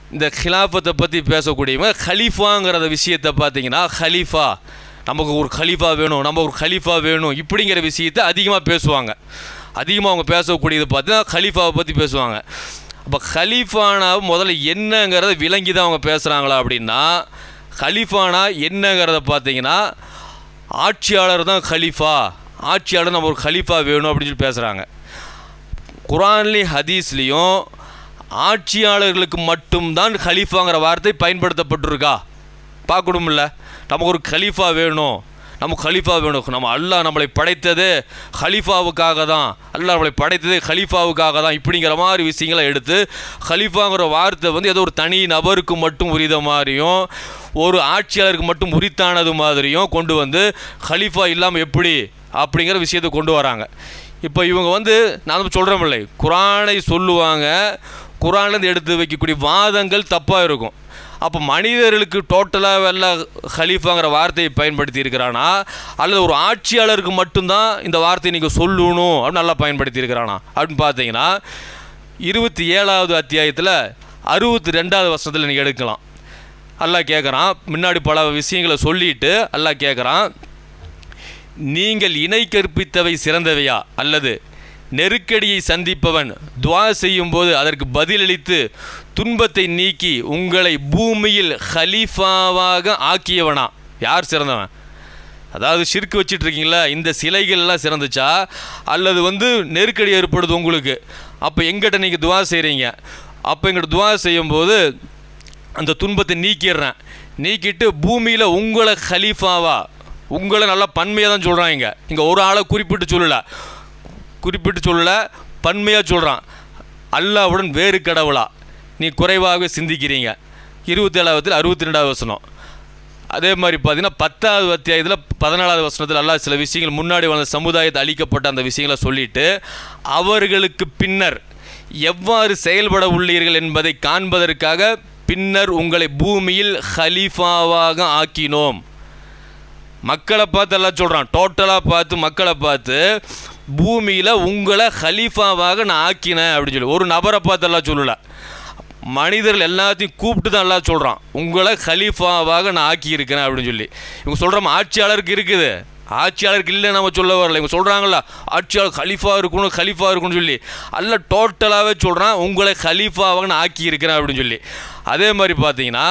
இந்த ஹிலாஃபத்தை பற்றி பேசக்கூடியவங்க ஹலீஃபாங்கிறத விஷயத்தை பார்த்தீங்கன்னா ஹலீஃபா நமக்கு ஒரு ஹலீஃபா வேணும் நம்ம ஒரு ஹலீஃபா வேணும் இப்படிங்கிற விஷயத்தை அதிகமாக பேசுவாங்க அதிகமாக அவங்க பேசக்கூடியது பார்த்தீங்கன்னா ஹலீஃபாவை பற்றி பேசுவாங்க அப்போ ஹலீஃபானா முதல்ல என்னங்கிறத விளங்கி தான் அவங்க பேசுகிறாங்களா அப்படின்னா ஹலீஃபானா என்னங்கிறத பார்த்தீங்கன்னா ஆட்சியாளர் தான் ஹலீஃபா ஆட்சியாளர் நம்ம ஒரு ஹலீஃபா வேணும் அப்படின்னு சொல்லி பேசுகிறாங்க குரான்லேயும் ஹதீஸ்லேயும் ஆட்சியாளர்களுக்கு மட்டும்தான் ஹலீஃபாங்கிற வார்த்தை பயன்படுத்தப்பட்டிருக்கா பார்க்கணும்ல நமக்கு ஒரு கலீஃபா வேணும் நமக்கு கலீஃபா வேணும் நம்ம அல்லாஹ் நம்மளை படைத்தது ஹலீஃபாவுக்காக தான் அல்லாஹ் நம்மளை படைத்தது ஹலீஃபாவுக்காக தான் இப்படிங்கிற மாதிரி விஷயங்களை எடுத்து ஹலீஃபாங்கிற வார்த்தை வந்து ஏதோ ஒரு தனி நபருக்கு மட்டும் உரித மாதிரியும் ஒரு ஆட்சியாளருக்கு மட்டும் உரித்தானது மாதிரியும் கொண்டு வந்து ஹலீஃபா இல்லாமல் எப்படி அப்படிங்கிற விஷயத்தை கொண்டு வராங்க இப்போ இவங்க வந்து நான் சொல்கிறோமில்லை குரானை சொல்லுவாங்க குரான்லேருந்து எடுத்து வைக்கக்கூடிய வாதங்கள் தப்பாக இருக்கும் அப்போ மனிதர்களுக்கு டோட்டலாக வெள்ள ஹலீஃபாங்கிற வார்த்தையை பயன்படுத்தி இருக்கிறானா அல்லது ஒரு ஆட்சியாளருக்கு மட்டும்தான் இந்த வார்த்தையை நீங்கள் சொல்லணும் அப்படின்னு நல்லா பயன்படுத்தி இருக்கிறானா அப்படின்னு பார்த்தீங்கன்னா இருபத்தி ஏழாவது அத்தியாயத்தில் அறுபத்தி ரெண்டாவது வருஷத்தில் நீங்கள் எடுக்கலாம் அல்லாஹ் கேட்குறான் முன்னாடி பல விஷயங்களை சொல்லிட்டு அல்லாஹ் கேட்குறான் நீங்கள் இணை கற்பித்தவை சிறந்தவையா அல்லது நெருக்கடியை சந்திப்பவன் துவா செய்யும்போது அதற்கு பதிலளித்து துன்பத்தை நீக்கி உங்களை பூமியில் ஹலீஃபாவாக ஆக்கியவனா யார் சிறந்தவன் அதாவது ஷிர்க் வச்சிட்டு இருக்கீங்களா இந்த சிலைகள்லாம் சிறந்துச்சா அல்லது வந்து நெருக்கடி ஏற்படுது உங்களுக்கு அப்போ எங்கிட்ட நீங்கள் துவா செய்கிறீங்க அப்போ எங்கிட்ட துவா செய்யும்போது அந்த துன்பத்தை நீக்கிடுறேன் நீக்கிட்டு பூமியில் உங்களை ஹலீஃபாவா உங்களை நல்லா பன்மையாக தான் சொல்கிறான் இங்கே இங்கே ஒரு ஆளை குறிப்பிட்டு சொல்லலை குறிப்பிட்டு சொல்லலை பன்மையாக சொல்கிறான் அல்லாவுடன் வேறு கடவுளா நீ குறைவாக சிந்திக்கிறீங்க இருபத்தேழாவத்தில் அறுபத்தி ரெண்டாவது வசனம் அதே மாதிரி பார்த்தீங்கன்னா பத்தாவது அத்தியாயத்தில் பதினாலாவது வசனத்தில் அல்லாஹ் சில விஷயங்கள் முன்னாடி வந்த சமுதாயத்தை அளிக்கப்பட்ட அந்த விஷயங்களை சொல்லிட்டு அவர்களுக்கு பின்னர் எவ்வாறு செயல்பட உள்ளீர்கள் என்பதை காண்பதற்காக பின்னர் உங்களை பூமியில் ஹலீஃபாவாக ஆக்கினோம் மக்களை பார்த்து எல்லாம் சொல்கிறான் டோட்டலாக பார்த்து மக்களை பார்த்து பூமியில் உங்களை ஹலீஃபாவாக நான் ஆக்கினேன் அப்படின்னு சொல்லி ஒரு நபரை பார்த்து எல்லாம் சொல்லலை மனிதர்கள் எல்லாத்தையும் கூப்பிட்டு தான் எல்லாம் சொல்கிறான் உங்களை ஹலீஃபாவாக நான் ஆக்கியிருக்கிறேன் அப்படின்னு சொல்லி இவங்க சொல்கிறோம் ஆட்சியாளருக்கு இருக்குது ஆட்சியாளருக்கு இல்லை நம்ம சொல்ல வரல இவங்க சொல்கிறாங்களா ஆட்சியாளர் ஹலீஃபா இருக்கணும் ஹலீஃபா இருக்கணும்னு சொல்லி அல்ல டோட்டலாகவே சொல்கிறான் உங்களை ஹலீஃபாவாக நான் ஆக்கியிருக்கிறேன் அப்படின்னு சொல்லி அதே மாதிரி பார்த்தீங்கன்னா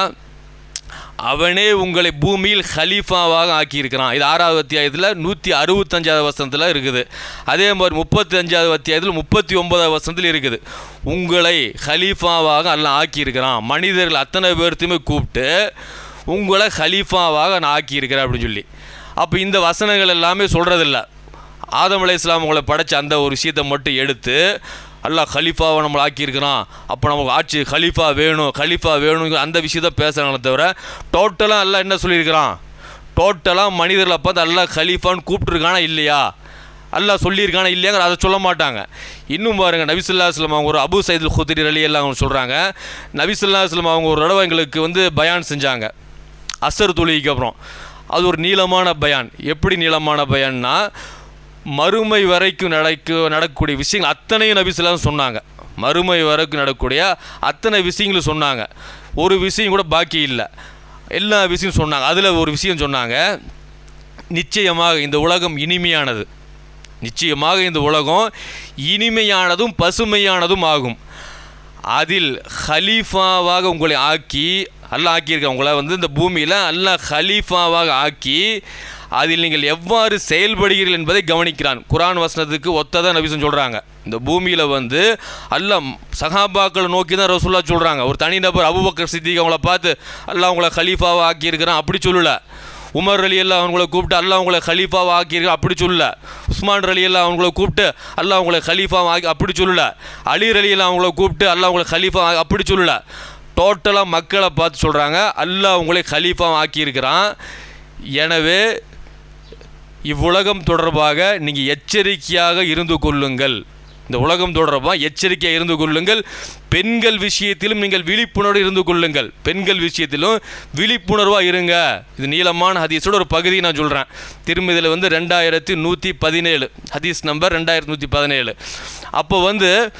அவனே உங்களை பூமியில் ஹலீஃபாவாக ஆக்கியிருக்கிறான் இது ஆறாவது அத்தியாயத்தில் நூற்றி அறுபத்தஞ்சாவது வசனத்தில் இருக்குது அதே மாதிரி முப்பத்தி அஞ்சாவது அத்தியாயத்தில் முப்பத்தி ஒன்பதாவது வசனத்தில் இருக்குது உங்களை ஹலீஃபாவாக எல்லாம் ஆக்கியிருக்கிறான் மனிதர்கள் அத்தனை பேர்த்தையுமே கூப்பிட்டு உங்களை ஹலீஃபாவாக நான் ஆக்கியிருக்கிறேன் அப்படின்னு சொல்லி அப்போ இந்த வசனங்கள் எல்லாமே சொல்கிறதில்ல ஆதம் அலை இஸ்லாம் உங்களை படைச்ச அந்த ஒரு விஷயத்தை மட்டும் எடுத்து அல்லாஹ் ஹலீஃபாவை நம்மளை ஆக்கியிருக்கிறான் அப்போ நமக்கு ஆட்சி ஹலீஃபா வேணும் ஹலீஃபா வேணும் அந்த விஷயத்த பேசுகிறாங்களே தவிர டோட்டலாக அல்லாஹ் என்ன சொல்லியிருக்கிறான் டோட்டலாக மனிதர்களை பார்த்து அல்லாஹ் ஹலீஃபான்னு கூப்பிட்டுருக்கானா இல்லையா அல்லாஹ் சொல்லியிருக்கானா இல்லையாங்கிற அதை சொல்ல மாட்டாங்க இன்னும் பாருங்க நபிசுல்லா இஸ்லாம் அவங்க ஒரு அபு சைதுல் குதிரி அலி எல்லாம் அவங்க சொல்கிறாங்க நபிசுல்லா இஸ்லாம் அவங்க ஒரு தடவை எங்களுக்கு வந்து பயான் செஞ்சாங்க அசர் தொழுகைக்கு அப்புறம் அது ஒரு நீளமான பயான் எப்படி நீளமான பயான்னா மறுமை வரைக்கும் நடக்க நடக்கக்கூடிய விஷயங்கள் அத்தனையும் நபிசுல்லாம் சொன்னாங்க மறுமை வரைக்கும் நடக்கக்கூடிய அத்தனை விஷயங்களும் சொன்னாங்க ஒரு விஷயம் கூட பாக்கி இல்லை எல்லா விஷயம் சொன்னாங்க அதில் ஒரு விஷயம் சொன்னாங்க நிச்சயமாக இந்த உலகம் இனிமையானது நிச்சயமாக இந்த உலகம் இனிமையானதும் பசுமையானதும் ஆகும் அதில் ஹலீஃபாவாக உங்களை ஆக்கி அல்லாஹ் ஆக்கியிருக்க உங்களை வந்து இந்த பூமியில் அல்லாஹ் ஹலீஃபாவாக ஆக்கி அதில் நீங்கள் எவ்வாறு செயல்படுகிறீர்கள் என்பதை கவனிக்கிறான் குரான் வசனத்துக்கு ஒத்ததான் நபிசன் சொல்கிறாங்க இந்த பூமியில் வந்து அல்லாஹ் சகாபாக்களை நோக்கி தான் ரசூல்லா சொல்கிறாங்க ஒரு தனிநபர் அபுபக்கர் சித்திக் அவங்கள பார்த்து அல்லாஹ் உங்களை ஹலீஃபாவாக ஆக்கியிருக்கிறான் அப்படி சொல்லலை உமர் அலி எல்லாம் அவங்கள கூப்பிட்டு அல்லாஹ் உங்களை ஹலீஃபாவை ஆக்கியிருக்க அப்படி சொல்லல உஸ்மான் அலி எல்லாம் அவங்கள கூப்பிட்டு அல்லாஹ் உங்களை ஹலீஃபாவை ஆக்கி அப்படி சொல்லல அலி அலி எல்லாம் அவங்கள கூப்பிட்டு அல்லாஹ் உங்களை ஹலீஃபா ஆக்கி- அப்படி சொல்லல டோட்டலாக மக்களை பார்த்து சொல்கிறாங்க அல்லாஹ் உங்களை ஹலீஃபாவை ஆக்கியிருக்கிறான் எனவே இவ்வுலகம் தொடர்பாக நீங்கள் எச்சரிக்கையாக இருந்து கொள்ளுங்கள் இந்த உலகம் தொடர்பாக எச்சரிக்கையாக இருந்து கொள்ளுங்கள் பெண்கள் விஷயத்திலும் நீங்கள் விழிப்புணர்வு இருந்து கொள்ளுங்கள் பெண்கள் விஷயத்திலும் விழிப்புணர்வாக இருங்க இது நீளமான ஹதீஸோட ஒரு பகுதி நான் சொல்கிறேன் திருமதியில் வந்து ரெண்டாயிரத்தி நூற்றி பதினேழு ஹதீஸ் நம்பர் ரெண்டாயிரத்தி நூற்றி பதினேழு அப்போ வந்து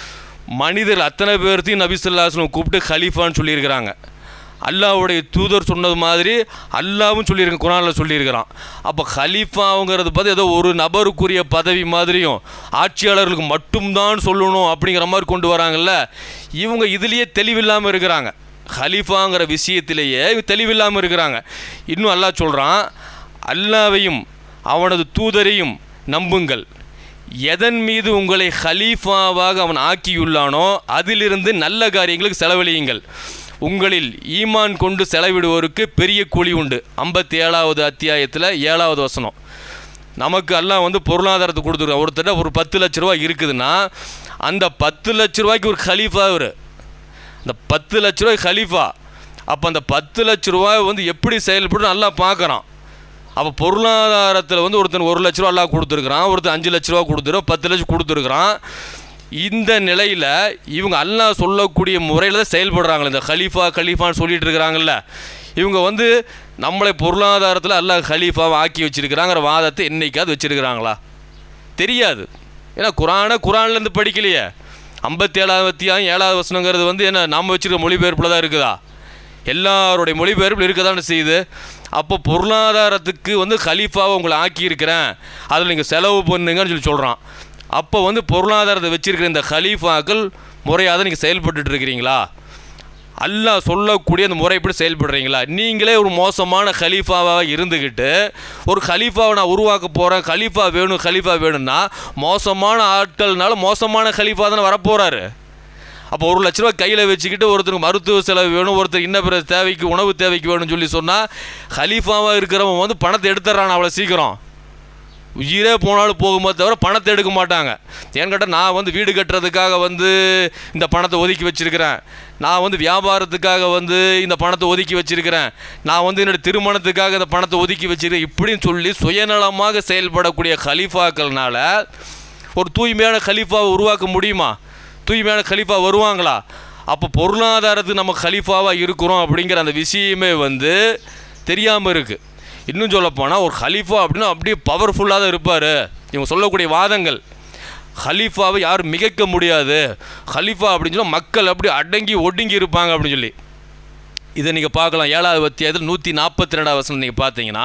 மனிதர் அத்தனை பேர்த்தையும் நபிசுல்லாஸ்லம் கூப்பிட்டு ஹலீஃபான்னு சொல்லியிருக்கிறாங்க அல்லாஹ்வுடைய தூதர் சொன்னது மாதிரி அல்லாவும் சொல்லியிருக்க குரானில் சொல்லியிருக்கிறான் அப்போ ஹலீஃபாவுங்கிறது பார்த்து ஏதோ ஒரு நபருக்குரிய பதவி மாதிரியும் ஆட்சியாளர்களுக்கு மட்டும்தான் சொல்லணும் அப்படிங்கிற மாதிரி கொண்டு வராங்கல்ல இவங்க இதுலேயே தெளிவில்லாமல் இருக்கிறாங்க ஹலீஃபாங்கிற விஷயத்திலேயே தெளிவில்லாமல் இருக்கிறாங்க இன்னும் அல்லாஹ் சொல்கிறான் அல்லாவையும் அவனது தூதரையும் நம்புங்கள் எதன் மீது உங்களை ஹலீஃபாவாக அவன் ஆக்கியுள்ளானோ அதிலிருந்து நல்ல காரியங்களுக்கு செலவழியுங்கள் உங்களில் ஈமான் கொண்டு செலவிடுவோருக்கு பெரிய கூலி உண்டு ஐம்பத்தி ஏழாவது அத்தியாயத்தில் ஏழாவது வசனம் நமக்கு எல்லாம் வந்து பொருளாதாரத்தை கொடுத்துருக்கோம் ஒருத்தர் ஒரு பத்து லட்ச ரூபா இருக்குதுன்னா அந்த பத்து லட்ச ரூபாய்க்கு ஒரு ஹலீஃபா அவர் அந்த பத்து லட்ச ரூபாய் ஹலீஃபா அப்போ அந்த பத்து லட்ச ரூபாய் வந்து எப்படி செயல்படும் நல்லா பார்க்குறான் அப்போ பொருளாதாரத்தில் வந்து ஒருத்தன் ஒரு லட்ச ரூபா எல்லாம் கொடுத்துருக்குறான் ஒருத்தன் அஞ்சு லட்ச ரூபா கொடுத்துருவோம் பத்து லட்சம் கொடுத்துருக்குறான் இந்த நிலையில் இவங்க அல்லாஹ் சொல்லக்கூடிய முறையில் தான் செயல்படுறாங்களே இந்த ஹலீஃபா கலீஃபான்னு சொல்லிட்டு இருக்கிறாங்கல்ல இவங்க வந்து நம்மளை பொருளாதாரத்தில் அல்லாஹ் ஹலீஃபாவை ஆக்கி வச்சிருக்கிறாங்கிற வாதத்தை என்னைக்காவது வச்சிருக்கிறாங்களா தெரியாது ஏன்னா குரானை குரான்லேருந்து படிக்கலையே ஐம்பத்தி ஏழாவது அத்தியாயம் ஏழாவது வசனங்கிறது வந்து என்ன நாம் வச்சிருக்க மொழிபெயர்ப்பில் தான் இருக்குதா எல்லாருடைய மொழிபெயர்ப்பில் இருக்க தானே செய்யுது அப்போ பொருளாதாரத்துக்கு வந்து கலீஃபாவை உங்களை ஆக்கியிருக்கிறேன் அதில் நீங்கள் செலவு பண்ணுங்கன்னு சொல்லி சொல்கிறான் அப்போ வந்து பொருளாதாரத்தை வச்சிருக்கிற இந்த கலீஃபாக்கள் முறையாக நீங்கள் செயல்பட்டுட்டு இருக்கிறீங்களா அல்லாஹ் சொல்லக்கூடிய அந்த முறை எப்படி செயல்படுறீங்களா நீங்களே ஒரு மோசமான கலீஃபாவாக இருந்துக்கிட்டு ஒரு கலீஃபாவை நான் உருவாக்க போகிறேன் கலீஃபா வேணும் கலீஃபா வேணும்னா மோசமான ஆட்கள்னால மோசமான கலீஃபா தானே வரப்போகிறாரு அப்போ ஒரு லட்ச ரூபா கையில் வச்சுக்கிட்டு ஒருத்தருக்கு மருத்துவ செலவு வேணும் ஒருத்தர் இன்ன பிற தேவைக்கு உணவு தேவைக்கு வேணும்னு சொல்லி சொன்னால் ஹலீஃபாவாக இருக்கிறவன் வந்து பணத்தை எடுத்துட்றான் அவ்வளோ சீக்கிரம் உயிரே போனாலும் போகும்போது தவிர பணத்தை எடுக்க மாட்டாங்க ஏன்னு கேட்டால் நான் வந்து வீடு கட்டுறதுக்காக வந்து இந்த பணத்தை ஒதுக்கி வச்சிருக்கிறேன் நான் வந்து வியாபாரத்துக்காக வந்து இந்த பணத்தை ஒதுக்கி வச்சிருக்கிறேன் நான் வந்து என்னோட திருமணத்துக்காக இந்த பணத்தை ஒதுக்கி வச்சிருக்கேன் இப்படின்னு சொல்லி சுயநலமாக செயல்படக்கூடிய கலீஃபாக்கள்னால ஒரு தூய்மையான கலீஃபாவை உருவாக்க முடியுமா தூய்மையான கலீஃபா வருவாங்களா அப்போ பொருளாதாரத்துக்கு நம்ம கலீஃபாவாக இருக்கிறோம் அப்படிங்கிற அந்த விஷயமே வந்து தெரியாமல் இருக்குது இன்னும் சொல்லப்போனால் ஒரு ஹலீஃபா அப்படின்னா அப்படியே பவர்ஃபுல்லாக தான் இருப்பார் இவங்க சொல்லக்கூடிய வாதங்கள் ஹலீஃபாவை யாரும் மிகைக்க முடியாது ஹலீஃபா அப்படின்னு சொன்னால் மக்கள் அப்படி அடங்கி ஒடுங்கி இருப்பாங்க அப்படின்னு சொல்லி இதை நீங்கள் பார்க்கலாம் ஏழாவது அத்தியாயத்தில் நூற்றி நாற்பத்தி ரெண்டாவது வசனம் நீங்கள் பார்த்தீங்கன்னா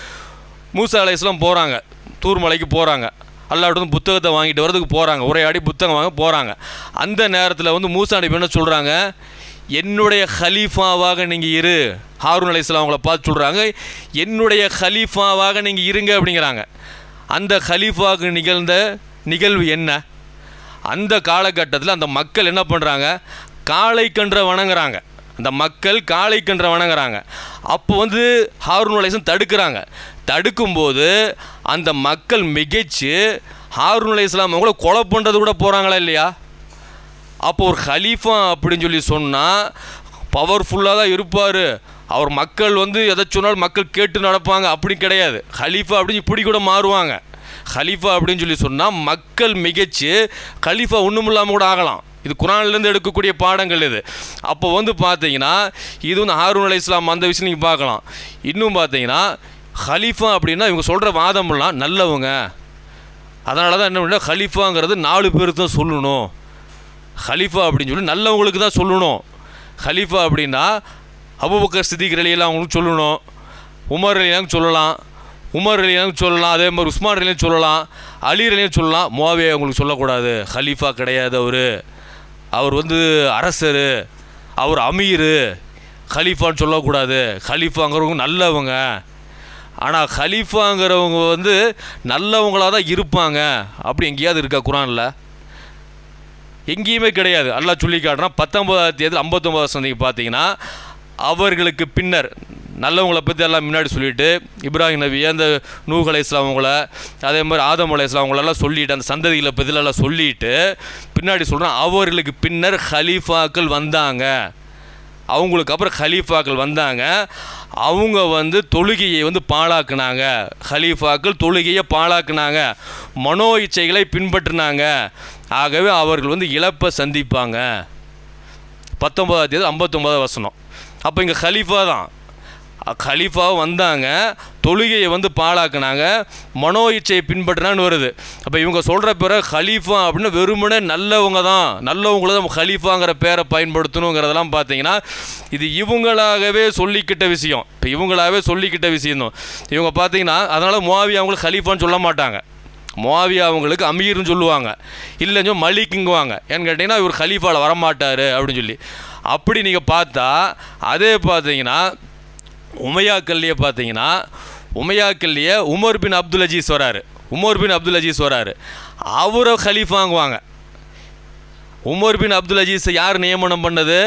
மூசா அலைஸ்லாம் போகிறாங்க தூர்மலைக்கு போகிறாங்க அல்லாவிட்டு புத்தகத்தை வாங்கிட்டு வரதுக்கு போகிறாங்க உரையாடி புத்தகம் வாங்க போகிறாங்க அந்த நேரத்தில் வந்து மூசா நபி என்ன சொல்கிறாங்க என்னுடைய ஹலீஃபாவாக நீங்கள் இரு ஹாரூன் அலைஸ்லாம் அவங்கள பார்த்து சொல்கிறாங்க என்னுடைய ஹலீஃபாவாக நீங்கள் இருங்க அப்படிங்கிறாங்க அந்த ஹலீஃபாவுக்கு நிகழ்ந்த நிகழ்வு என்ன அந்த காலகட்டத்தில் அந்த மக்கள் என்ன பண்ணுறாங்க காளை கன்ற வணங்குறாங்க அந்த மக்கள் காளை கன்ற வணங்குறாங்க அப்போ வந்து ஹாரூன் அலைசன் தடுக்கிறாங்க தடுக்கும்போது அந்த மக்கள் மிகைச்சு ஹாரூன் அலை இஸ்லாம் அவங்கள கொலை பண்ணுறது கூட போகிறாங்களா இல்லையா அப்போ ஒரு ஹலீஃபா அப்படின்னு சொல்லி சொன்னால் பவர்ஃபுல்லாக தான் இருப்பார் அவர் மக்கள் வந்து எதை சொன்னாலும் மக்கள் கேட்டு நடப்பாங்க அப்படி கிடையாது ஹலீஃபா அப்படின்னு இப்படி கூட மாறுவாங்க ஹலீஃபா அப்படின்னு சொல்லி சொன்னால் மக்கள் மிகச்சு கலீஃபா ஒன்றும் இல்லாமல் கூட ஆகலாம் இது குரான்லேருந்து எடுக்கக்கூடிய பாடங்கள் இது அப்போ வந்து பார்த்தீங்கன்னா இது வந்து ஹாரூன் அலை இஸ்லாம் அந்த விஷயம் நீங்கள் பார்க்கலாம் இன்னும் பார்த்தீங்கன்னா ஹலீஃபா அப்படின்னா இவங்க சொல்கிற வாதமெல்லாம் நல்லவங்க அதனால தான் என்ன பண்ண ஹலீஃபாங்கிறது நாலு பேருக்கு தான் சொல்லணும் ஹலீஃபா அப்படின்னு சொல்லி நல்லவங்களுக்கு தான் சொல்லணும் ஹலீஃபா அப்படின்னா அபுபக்கர் சித்திக் அலியெல்லாம் அவங்களுக்கு சொல்லணும் உமர் அலியாங்க சொல்லலாம் உமர் அலியாங்க சொல்லலாம் அதே மாதிரி உஸ்மான் அலியும் சொல்லலாம் அலி அலியும் சொல்லலாம் மோவே அவங்களுக்கு சொல்லக்கூடாது ஹலீஃபா கிடையாது அவர் அவர் வந்து அரசர் அவர் அமீர் ஹலீஃபான்னு சொல்லக்கூடாது ஹலீஃபாங்கிறவங்க நல்லவங்க ஆனால் ஹலீஃபாங்கிறவங்க வந்து நல்லவங்களாக தான் இருப்பாங்க அப்படி எங்கேயாவது இருக்கா குரானில் எங்கேயுமே கிடையாது அல்லாஹ் சொல்லி காட்டுறான் பத்தொன்பதாயிரத்தி தேதி ஐம்பத்தொம்பது வருஷம் நீங்கள் பார்த்தீங்கன்னா அவர்களுக்கு பின்னர் நல்லவங்களை பற்றி எல்லாம் முன்னாடி சொல்லிட்டு இப்ராஹிம் நபி அந்த நூஹ் அலை இஸ்லாம் அவங்கள அதே மாதிரி ஆதம் அலை இஸ்லாம் அவங்களெல்லாம் சொல்லிட்டு அந்த சந்ததிகளை பற்றிலாம் சொல்லிட்டு பின்னாடி சொல்கிறான் அவர்களுக்கு பின்னர் ஹலீஃபாக்கள் வந்தாங்க அவங்களுக்கு அப்புறம் ஹலீஃபாக்கள் வந்தாங்க அவங்க வந்து தொழுகையை வந்து பாழாக்குனாங்க ஹலீஃபாக்கள் தொழுகையை பாழாக்குனாங்க மனோ இச்சைகளை பின்பற்றினாங்க ஆகவே அவர்கள் வந்து இழப்பை சந்திப்பாங்க பத்தொன்பதாம் தேதி ஐம்பத்தொம்பதாவது வசனம் அப்போ இங்கே ஹலீஃபா தான் கலீஃபா வந்தாங்க தொழுகையை வந்து பாழாக்குனாங்க மனோ இச்சையை பின்பற்றினான்னு வருது அப்போ இவங்க சொல்கிற பேரை ஹலீஃபா அப்படின்னு வெறுமனே நல்லவங்க தான் நல்லவங்கள தான் ஹலீஃபாங்கிற பேரை பயன்படுத்தணுங்கிறதெல்லாம் பார்த்தீங்கன்னா இது இவங்களாகவே சொல்லிக்கிட்ட விஷயம் இப்போ இவங்களாகவே சொல்லிக்கிட்ட விஷயம் தான் இவங்க பார்த்தீங்கன்னா அதனால் முவாவி அவங்களுக்கு ஹலீஃபான்னு சொல்ல மாட்டாங்க முவாவியா அவங்களுக்கு அமீர்னு சொல்லுவாங்க இல்லைன்னு சொல்லி மலிக்குங்குவாங்க ஏன்னு கேட்டிங்கன்னா இவர் ஹலீஃபாவில் வரமாட்டார் அப்படின்னு சொல்லி அப்படி நீங்கள் பார்த்தா அதே பார்த்தீங்கன்னா உமையாக்கல்லையே பார்த்தீங்கன்னா உமையாக்கல்லையே உமர் பின் அப்துல் அஜீஸ் வராரு உமர் பின் அப்துல் அஜீஸ் வராரு அவரை ஹலீஃபாங்குவாங்க உமர் பின் அப்துல் அஜீஸை யார் நியமனம் பண்ணது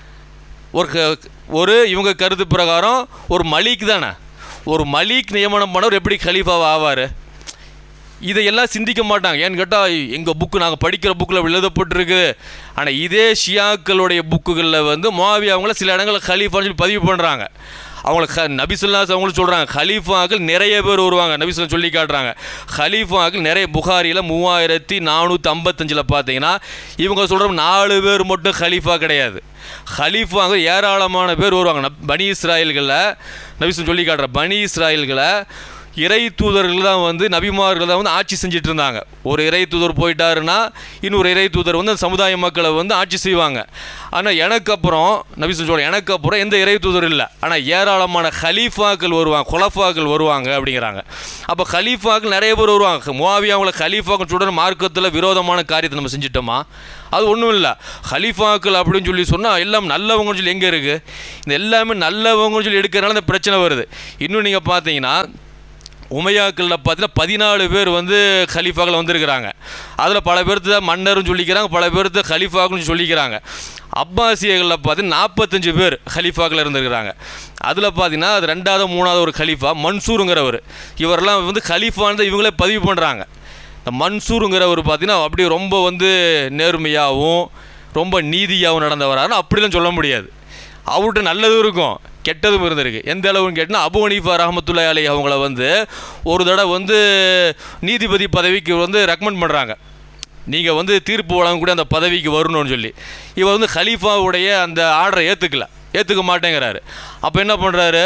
ஒரு க- ஒரு இவங்க கருத்து பிரகாரம் ஒரு மலிக் தானே ஒரு மலிக் நியமனம் பண்ணவர் எப்படி கலீஃபாவா ஆவார் இதையெல்லாம் சிந்திக்க மாட்டாங்க ஏன்னு கேட்டால் எங்கள் புக்கு நாங்கள் படிக்கிற புக்கில் எழுதப்பட்டிருக்கு ஆனால் இதே ஷியாக்களுடைய புக்குகளில் வந்து மோவி அவங்கள சில இடங்களில் ஹலீஃபான்னு சொல்லி பதிவு பண்ணுறாங்க அவங்கள க நபிசுல்லாஸ் அவங்களும் சொல்கிறாங்க ஹலீஃபாக்கள் நிறைய பேர் வருவாங்க நபிசுல்லா சொல்லி காட்டுறாங்க ஹலீஃபாக்கள் நிறைய புகாரியில் மூவாயிரத்தி நானூற்றி ஐம்பத்தஞ்சில் பார்த்தீங்கன்னா இவங்க சொல்கிற நாலு பேர் மட்டும் ஹலீஃபா கிடையாது ஹலீஃபாங்க ஏராளமான பேர் வருவாங்க நப்- பனி இஸ்ராயல்களில் நபிசுல்லா சொல்லி காட்டுற பனி இஸ்ராயல்களை இறை தூதர்கள் தான் வந்து நபிமார்கள் தான் வந்து ஆட்சி செஞ்சுட்டு இருந்தாங்க ஒரு இறை தூதர் போயிட்டாருன்னா இன்னொரு இறை தூதர் வந்து அந்த சமுதாய மக்களை வந்து ஆட்சி செய்வாங்க ஆனால் எனக்கு அப்புறம் நபி சொல்ல எனக்கு அப்புறம் எந்த இறை தூதர் இல்லை ஆனால் ஏராளமான ஹலீஃபாக்கள் வருவாங்க குலஃபாக்கள் வருவாங்க அப்படிங்கிறாங்க அப்போ ஹலீஃபாக்கள் நிறைய பேர் வருவாங்க முவாவியா அவங்கள ஹலீஃபாக்கள் சொல்கிற மார்க்கத்தில் விரோதமான காரியத்தை நம்ம செஞ்சிட்டோமா அது ஒன்றும் இல்லை ஹலீஃபாக்கள் அப்படின்னு சொல்லி சொன்னால் எல்லாம் நல்லவங்கன்னு சொல்லி எங்கே இருக்குது இந்த எல்லாமே நல்லவங்கன்னு சொல்லி எடுக்கிறனால இந்த பிரச்சனை வருது இன்னும் நீங்கள் பார்த்தீங்கன்னா உமையாக்களில் பார்த்தீங்கன்னா பதினாலு பேர் வந்து ஹலீஃபாக்கள் வந்திருக்கிறாங்க அதில் பல பேர்த்து தான் மன்னர்னு சொல்லிக்கிறாங்க பல பேர்த்து ஹலீஃபாக்கள் சொல்லிக்கிறாங்க அப்பாசியர்களில் பார்த்தீங்கன்னா நாற்பத்தஞ்சு பேர் ஹலீஃபாக்கள் இருந்திருக்கிறாங்க அதில் பார்த்தீங்கன்னா அது ரெண்டாவது மூணாவது ஒரு ஹலீஃபா மன்சூருங்கிறவர் இவரெல்லாம் வந்து ஹலீஃபான்னு தான் இவங்களே பதிவு பண்ணுறாங்க இந்த மன்சூருங்கிறவர் பார்த்தீங்கன்னா அப்படி ரொம்ப வந்து நேர்மையாகவும் ரொம்ப நீதியாகவும் நடந்தவரான்னு அப்படிலாம் சொல்ல முடியாது அவர்கிட்ட நல்லதும் இருக்கும் கெட்டதும் இருந்திருக்கு எந்த அளவுன்னு கேட்டால் அபு ஹனீஃபா ரஹமத்துல்லா அலி அவங்கள வந்து ஒரு தடவை வந்து நீதிபதி பதவிக்கு வந்து ரெக்கமெண்ட் பண்ணுறாங்க நீங்கள் வந்து தீர்ப்பு வழங்கக்கூடிய அந்த பதவிக்கு வரணும்னு சொல்லி இவர் வந்து ஹலீஃபாவுடைய அந்த ஆர்டரை ஏற்றுக்கல ஏற்றுக்க மாட்டேங்கிறாரு அப்போ என்ன பண்ணுறாரு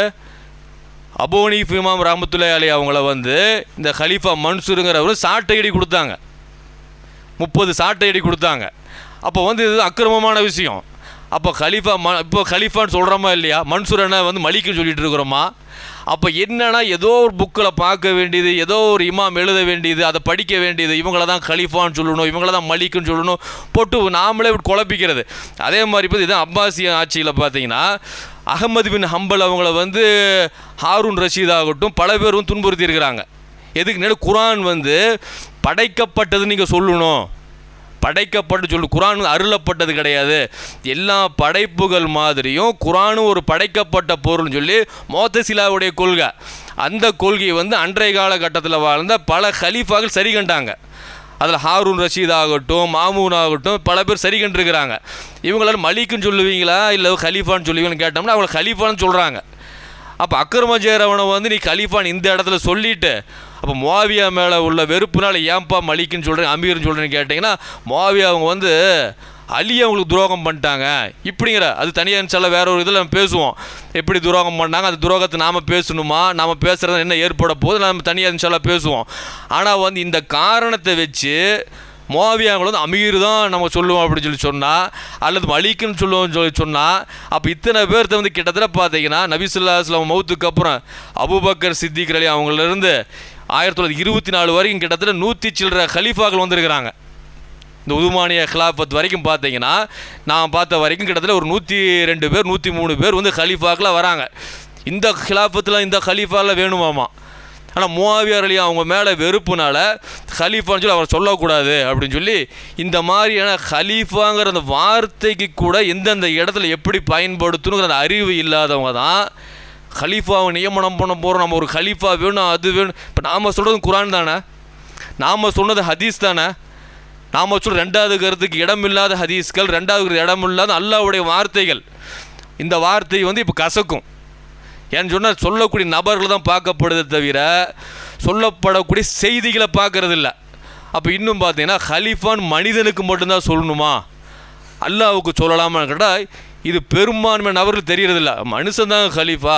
அபோனி இமாம் ரஹமத்துல்லா அலி அவங்கள வந்து இந்த ஹலீஃபா மன்சூருங்கிறவர் சாட்டையடி கொடுத்தாங்க முப்பது சாட்டையடி கொடுத்தாங்க அப்போ வந்து இது அக்கிரமமான விஷயம் அப்போ கலீஃபா ம இப்போ கலீஃபான்னு சொல்கிறோமா இல்லையா மன்சூர் என்ன வந்து மலிக்குன்னு சொல்லிட்டு இருக்கிறோமா அப்போ என்னன்னா ஏதோ ஒரு புக்கில் பார்க்க வேண்டியது ஏதோ ஒரு இமாம் எழுத வேண்டியது அதை படிக்க வேண்டியது இவங்கள தான் கலீஃபான்னு சொல்லணும் இவங்கள தான் மலிக்குன்னு சொல்லணும் போட்டு நாமளே இப்படி குழப்பிக்கிறது அதே மாதிரி இப்போ இதான் அப்பாசிய ஆட்சியில் பார்த்தீங்கன்னா அகமது பின் ஹம்பல் அவங்கள வந்து ஹாரூன் ரஷீத் ஆகட்டும் பல பேர் வந்து துன்புறுத்தி இருக்கிறாங்க எதுக்கு நேரம் குரான் வந்து படைக்கப்பட்டது நீங்கள் சொல்லணும் படைக்கப்பட்டு சொல்லு குரான் வந்து அருளப்பட்டது கிடையாது எல்லா படைப்புகள் மாதிரியும் குரானும் ஒரு படைக்கப்பட்ட பொருள்னு சொல்லி மோத்தசிலாவுடைய கொள்கை அந்த கொள்கையை வந்து அன்றைய காலகட்டத்தில் வாழ்ந்த பல ஹலீஃபாக்கள் சரி கண்டாங்க அதில் ஹாரூன் ரஷீத் ஆகட்டும் மாமூன் ஆகட்டும் பல பேர் சரி கண்டிருக்கிறாங்க இவங்களால மலிக்குன்னு சொல்லுவீங்களா இல்லை ஹலீஃபான்னு சொல்லுவீங்கன்னு கேட்டோம்னா அவங்களை ஹலீஃபான்னு சொல்கிறாங்க அப்போ அக்கிரம ஜெயரவனை வந்து நீ கலீஃபான் இந்த இடத்துல சொல்லிட்டு அப்போ மோவியா மேலே உள்ள வெறுப்புனால ஏன்பா மலிக்குன்னு சொல்கிறேன் அமீர்னு சொல்கிறேன்னு கேட்டிங்கன்னா மோவியா அவங்க வந்து அலி அவங்களுக்கு துரோகம் பண்ணிட்டாங்க இப்படிங்கிற அது தனியாக சொல்ல வேற ஒரு இதில் நம்ம பேசுவோம் எப்படி துரோகம் பண்ணாங்க அந்த துரோகத்தை நாம் பேசணுமா நாம் பேசுகிறது என்ன ஏற்பட போது நம்ம தனியாக சொல்ல பேசுவோம் ஆனால் வந்து இந்த காரணத்தை வச்சு மோவியாங்களை வந்து அமீர் தான் நம்ம சொல்லுவோம் அப்படின்னு சொல்லி சொன்னால் அல்லது மலிக்குன்னு சொல்லுவோம்னு சொல்லி சொன்னால் அப்போ இத்தனை பேர்த்த வந்து கிட்டத்தட்ட பார்த்தீங்கன்னா நபிசுல்லா இஸ்லாம் மௌத்துக்கு அப்புறம் அபுபக்கர் சித்திக் அலி அவங்களிருந்து ஆயிரத்தி தொள்ளாயிரத்தி இருபத்தி நாலு வரைக்கும் கிட்டத்தட்ட நூற்றி சில்லற கலீஃபாக்கள் வந்திருக்கிறாங்க இந்த உதுமானிய ஹிலாஃபத் வரைக்கும் பார்த்தீங்கன்னா நான் பார்த்த வரைக்கும் கிட்டத்தட்ட ஒரு நூற்றி ரெண்டு பேர் நூற்றி மூணு பேர் வந்து ஹலீஃபாக்கெலாம் வராங்க இந்த ஹிலாஃபத்தில் இந்த ஹலீஃபாவில் வேணுமாமா ஆனால் மூவாவியார் அலி அவங்க மேலே வெறுப்புனால ஹலீஃபான்னு சொல்லி அவர் சொல்லக்கூடாது அப்படின்னு சொல்லி இந்த மாதிரியான ஹலீஃபாங்கிற அந்த வார்த்தைக்கு கூட எந்தெந்த இடத்துல எப்படி பயன்படுத்தணுங்கிற அந்த அறிவு இல்லாதவங்க தான் ஹலீஃபாவை நியமனம் பண்ண போகிறோம் நம்ம ஒரு ஹலீஃபா வேணும் அது வேணும் இப்போ நாம் சொல்கிறது குரான் தானே நாம் சொன்னது ஹதீஸ் தானே நாம் சொல்ற ரெண்டாவது கருத்துக்கு இடமில்லாத ஹதீஸ்கள் ரெண்டாவது இடமில்லாத அல்லாவுடைய வார்த்தைகள் இந்த வார்த்தை வந்து இப்போ கசக்கும் ஏன்னு சொன்னால் சொல்லக்கூடிய நபர்கள் தான் பார்க்கப்படுதே தவிர சொல்லப்படக்கூடிய செய்திகளை பார்க்கறது இல்லை அப்போ இன்னும் பார்த்தீங்கன்னா ஹலீஃபான் மனிதனுக்கு மட்டும்தான் சொல்லணுமா அல்லாவுக்கு சொல்லலாமான்னு கேட்டால் இது பெரும்பான்மை நபர்கள் தெரியறதில்ல மனுஷன் தான் ஹலீஃபா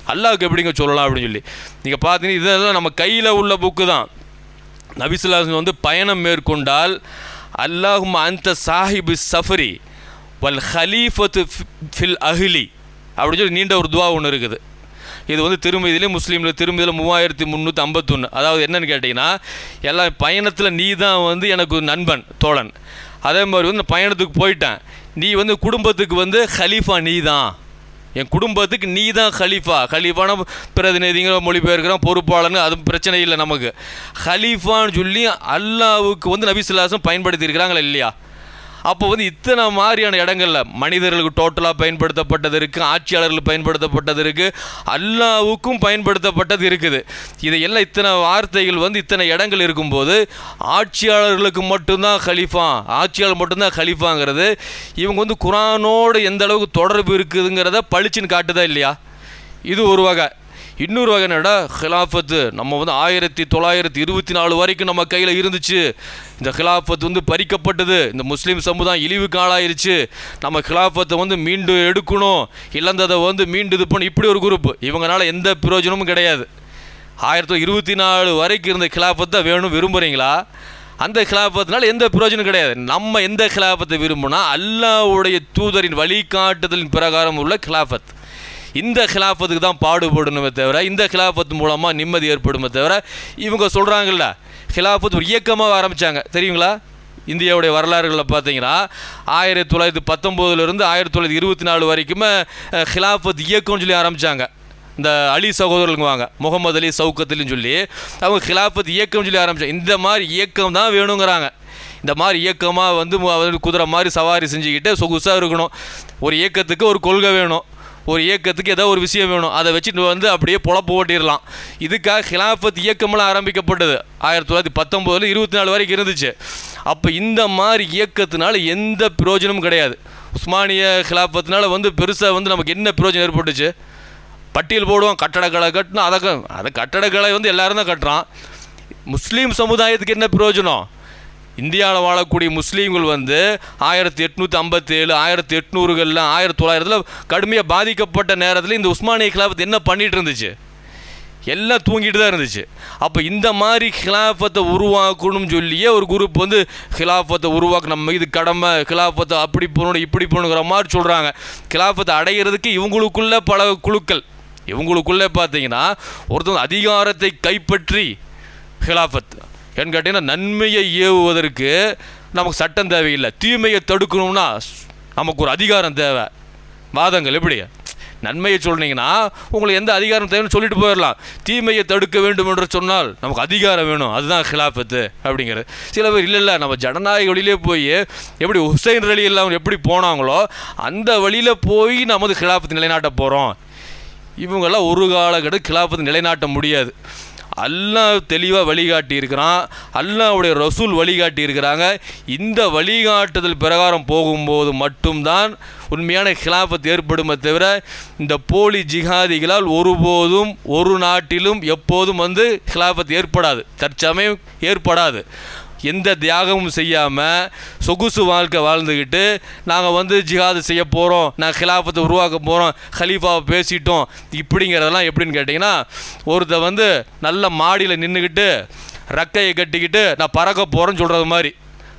அல்லாஹ்க்கு எப்படிங்க சொல்லலாம் அப்படின்னு சொல்லி நீங்கள் பார்த்தீங்கன்னா இதெல்லாம் நம்ம கையில் உள்ள புக்கு தான் நபிசுல்லாஸ் வந்து பயணம் மேற்கொண்டால் அல்லாஹும் அந்த சாஹிபு சஃபரி வல் ஹலீஃபத்து ஃபில் அஹ்லி அப்படின்னு சொல்லி நீண்ட ஒரு துவா ஒன்று இருக்குது இது வந்து திருமதியிலே முஸ்லீமில் திருமதியில் மூவாயிரத்தி முந்நூற்றி ஐம்பத்தொன்று அதாவது என்னன்னு கேட்டிங்கன்னா எல்லாம் பயணத்தில் நீ தான் வந்து எனக்கு ஒரு நண்பன் தோழன் அதே மாதிரி வந்து நான் பயணத்துக்கு போயிட்டேன் நீ வந்து குடும்பத்துக்கு வந்து ஹலீஃபா நீ தான் என் குடும்பத்துக்கு நீ தான் ஹலீஃபா ஹலீஃபான பிரதிநிதிங்கிற மொழிபெயர்க்கிறோம் பொறுப்பாளர்னு அது பிரச்சனை இல்லை நமக்கு ஹலீஃபான்னு சொல்லி அல்லாவுக்கு வந்து நபிசுல்லாசம் பயன்படுத்தி இருக்கிறாங்களா இல்லையா அப்போ வந்து இத்தனை மாதிரியான இடங்கள்ல மனிதர்களுக்கு டோட்டலாக பயன்படுத்தப்பட்டது இருக்குது ஆட்சியாளர்களுக்கு பயன்படுத்தப்பட்டது இருக்குது அல்லாவுக்கும் பயன்படுத்தப்பட்டது இருக்குது இதையெல்லாம் இத்தனை வார்த்தைகள் வந்து இத்தனை இடங்கள் இருக்கும்போது ஆட்சியாளர்களுக்கு மட்டும்தான் ஹலீஃபா ஆட்சியாளர் மட்டும்தான் ஹலீஃபாங்கிறது இவங்க வந்து குரானோடு எந்த அளவுக்கு தொடர்பு இருக்குதுங்கிறத பளிச்சுன்னு காட்டுதா இல்லையா இது ஒரு வகை இன்னொரு வகை என்னடா ஹிலாஃபத்து நம்ம வந்து ஆயிரத்தி தொள்ளாயிரத்தி இருபத்தி நாலு வரைக்கும் நம்ம கையில் இருந்துச்சு இந்த ஹிலாஃபத் வந்து பறிக்கப்பட்டது இந்த முஸ்லீம் சமுதாயம் இழிவுக்கு ஆளாயிருச்சு நம்ம ஹிலாஃபத்தை வந்து மீண்டும் எடுக்கணும் இழந்ததை வந்து மீண்டும் இது பண்ணி இப்படி ஒரு குரூப் இவங்கனால எந்த பிரயோஜனமும் கிடையாது ஆயிரத்தி தொள்ளாயிரத்தி இருபத்தி நாலு வரைக்கும் இருந்த கிலாஃபத்தை வேணும் விரும்புகிறீங்களா அந்த கிலாஃபத்தினால எந்த பிரயோஜனம் கிடையாது நம்ம எந்த கிலாஃபத்தை விரும்புனா அல்லாவுடைய தூதரின் வழிகாட்டுதலின் பிரகாரம் உள்ள கிலாஃபத் இந்த கிலாஃபத்துக்கு தான் பாடுபடணுமே தவிர இந்த கிலாஃபத் மூலமாக நிம்மதி ஏற்படுமே தவிர இவங்க சொல்கிறாங்கல்ல கிலாஃபத் ஒரு இயக்கமாக ஆரம்பித்தாங்க தெரியுங்களா இந்தியாவுடைய வரலாறுகளில் பார்த்தீங்கன்னா ஆயிரத்தி தொள்ளாயிரத்தி பத்தொம்போதுலேருந்து ஆயிரத்தி தொள்ளாயிரத்தி இருபத்தி நாலு வரைக்குமே அஹ், கிலாஃபத் இயக்கம்னு சொல்லி ஆரம்பித்தாங்க இந்த அலி சகோதரர்களுங்குவாங்க முகமது அலி சவுக்கத்துலன்னு சொல்லி அவங்க கிலாஃபத் இயக்கம்னு சொல்லி ஆரம்பித்தாங்க இந்த மாதிரி இயக்கம் தான் வேணுங்கிறாங்க இந்த மாதிரி இயக்கமாக வந்து மு- வந்து குதிரை மாதிரி சவாரி செஞ்சுக்கிட்டு சொகுசாக இருக்கணும் ஒரு இயக்கத்துக்கு ஒரு கொள்கை வேணும் ஒரு இயக்கத்துக்கு ஏதோ ஒரு விஷயம் வேணும் அதை வச்சுட்டு வந்து அப்படியே பொழப்பு ஓட்டிடலாம் இதுக்காக ஹிலாஃபத் இயக்கமெல்லாம் ஆரம்பிக்கப்பட்டது ஆயிரத்தி தொள்ளாயிரத்தி பத்தொம்போதில் இருபத்தி நாலு வரைக்கும் இருந்துச்சு அப்போ இந்த மாதிரி இயக்கத்தினால எந்த பிரயோஜனமும் கிடையாது உஸ்மானிய ஹிலாஃபத்தினால வந்து பெருசாக வந்து நமக்கு என்ன பிரயோஜனம் ஏற்பட்டுச்சு பட்டியல் போடுவோம் கட்டடக்கலை கட்டணும் அதை க- அதை கட்டடக்கலை வந்து எல்லாரும் தான் கட்டுறான் முஸ்லீம் சமுதாயத்துக்கு என்ன பிரயோஜனம் இந்தியாவில் வாழக்கூடிய முஸ்லீம்கள் வந்து ஆயிரத்தி எட்நூற்றி ஐம்பத்தேழு ஆயிரத்தி எட்நூறுகளில் ஆயிரத்தி தொள்ளாயிரத்தில் கடுமையாக பாதிக்கப்பட்ட நேரத்தில் இந்த உஸ்மானிய கிலாஃபத் என்ன பண்ணிட்டு இருந்துச்சு எல்லாம் தூங்கிட்டு தான் இருந்துச்சு அப்போ இந்த மாதிரி ஹிலாஃபத்தை உருவாக்கணும்னு சொல்லியே ஒரு குரூப் வந்து ஹிலாஃபத்தை உருவாக்க நம்ம இது கடமை ஹிலாஃபத்தை அப்படி போகணும் இப்படி போகணுங்கிற மாதிரி சொல்கிறாங்க ஹிலாஃபத்தை அடையிறதுக்கு இவங்களுக்குள்ள பல குழுக்கள் இவங்களுக்குள்ளே பார்த்தீங்கன்னா ஒருத்தவங்க அதிகாரத்தை கைப்பற்றி ஹிலாஃபத் ஏன்னு கேட்டிங்கன்னா நன்மையை ஏவுவதற்கு நமக்கு சட்டம் தேவையில்லை தீமையை தடுக்கணும்னா நமக்கு ஒரு அதிகாரம் தேவை வாதங்கள் எப்படி நன்மையை சொன்னீங்கன்னா உங்களுக்கு எந்த அதிகாரம் தேவைன்னு சொல்லிட்டு போயிடலாம் தீமையை தடுக்க வேண்டும் என்று சொன்னால் நமக்கு அதிகாரம் வேணும் அதுதான் ஹிலாஃபத்து அப்படிங்கிறது சில பேர் இல்லை இல்லை நம்ம ஜனநாயக வழியிலே போய் எப்படி ஹுசைன் அலி எல்லாம் எப்படி போனாங்களோ அந்த வழியில் போய் நமது ஹிலாஃபத்தை நிலைநாட்ட போகிறோம் இவங்கெல்லாம் ஒரு காலகட்டம் கிலாஃபத்தை நிலைநாட்ட முடியாது அல்லாஹ் தெளிவாக வழிகாட்டி இருக்கிறான் அல்லாஹ்வுடைய ரசூல் வழிகாட்டி இருக்கிறாங்க இந்த வழிகாட்டுதல் பிரகாரம் போகும்போது மட்டும்தான் உண்மையான கிலாஃபத் ஏற்படுமே தவிர இந்த போலி ஜிஹாதிகளால் ஒருபோதும் ஒரு நாட்டிலும் எப்போதும் வந்து கிலாஃபத் ஏற்படாது தற்சமயம் ஏற்படாது எந்த தியாகமும் செய்யாமல் சொகுசு வாழ்க்கை வாழ்ந்துக்கிட்டு நாங்கள் வந்து ஜிஹாது செய்ய போகிறோம் நாங்கள் ஹிலாஃபத்தை உருவாக்க போகிறோம் ஹலீஃபாவை பேசிட்டோம் இப்படிங்கிறதெல்லாம் எப்படின்னு கேட்டிங்கன்னா ஒருத்த வந்து நல்ல மாடியில் நின்றுக்கிட்டு ரக்கையை கட்டிக்கிட்டு நான் பறக்க போகிறேன்னு சொல்கிறது மாதிரி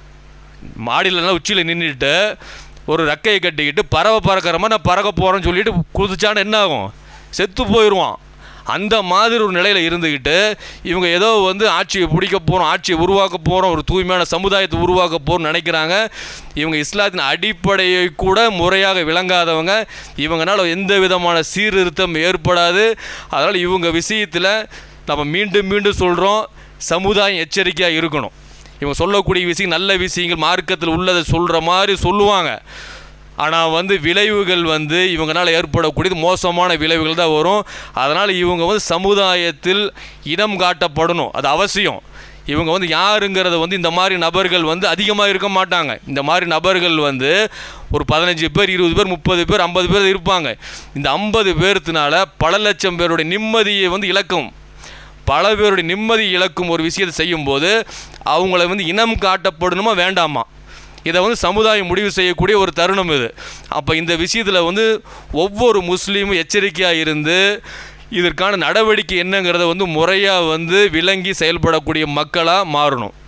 மாடியிலலாம் உச்சியில் நின்றுட்டு ஒரு ரெக்கையை கட்டிக்கிட்டு பறவை பறக்கிற மாதிரி நான் பறக்க போகிறேன்னு சொல்லிட்டு குதிச்சான்னு என்ன ஆகும் செத்து போயிடுவான் அந்த மாதிரி ஒரு நிலையில் இருந்துக்கிட்டு இவங்க ஏதோ வந்து ஆட்சியை பிடிக்க போகிறோம் ஆட்சியை உருவாக்க போகிறோம் ஒரு தூய்மையான சமுதாயத்தை உருவாக்க போகிறோம்னு நினைக்கிறாங்க இவங்க இஸ்லாத்தின் அடிப்படையை கூட முறையாக விளங்காதவங்க இவங்கனால எந்த விதமான சீர்திருத்தம் ஏற்படாது அதனால் இவங்க விஷயத்தில் நம்ம மீண்டும் மீண்டும் சொல்கிறோம் சமுதாயம் எச்சரிக்கையாக இருக்கணும் இவங்க சொல்லக்கூடிய விஷயம் நல்ல விஷயங்கள் மார்க்கத்தில் உள்ளதை சொல்கிற மாதிரி சொல்லுவாங்க ஆனால் வந்து விளைவுகள் வந்து இவங்களால் ஏற்படக்கூடியது மோசமான விளைவுகள் தான் வரும் அதனால் இவங்க வந்து சமுதாயத்தில் இனம் காட்டப்படணும் அது அவசியம் இவங்க வந்து யாருங்கிறத வந்து இந்த மாதிரி நபர்கள் வந்து அதிகமாக இருக்க மாட்டாங்க இந்த மாதிரி நபர்கள் வந்து ஒரு பதினஞ்சு பேர் இருபது பேர் முப்பது பேர் ஐம்பது பேர் இருப்பாங்க இந்த ஐம்பது பேர்த்தினால பல லட்சம் பேருடைய நிம்மதியை வந்து இழக்கும் பல பேருடைய நிம்மதி இழக்கும் ஒரு விஷயத்தை செய்யும்போது அவங்கள வந்து இனம் காட்டப்படணுமா வேண்டாமா இதை வந்து சமுதாயம் முடிவு செய்யக்கூடிய ஒரு தருணம் இது அப்போ இந்த விஷயத்தில் வந்து ஒவ்வொரு முஸ்லீமும் எச்சரிக்கையாக இருந்து இதற்கான நடவடிக்கை என்னங்கிறத வந்து முறையாக வந்து விளங்கி செயல்படக்கூடிய மக்களாக மாறணும்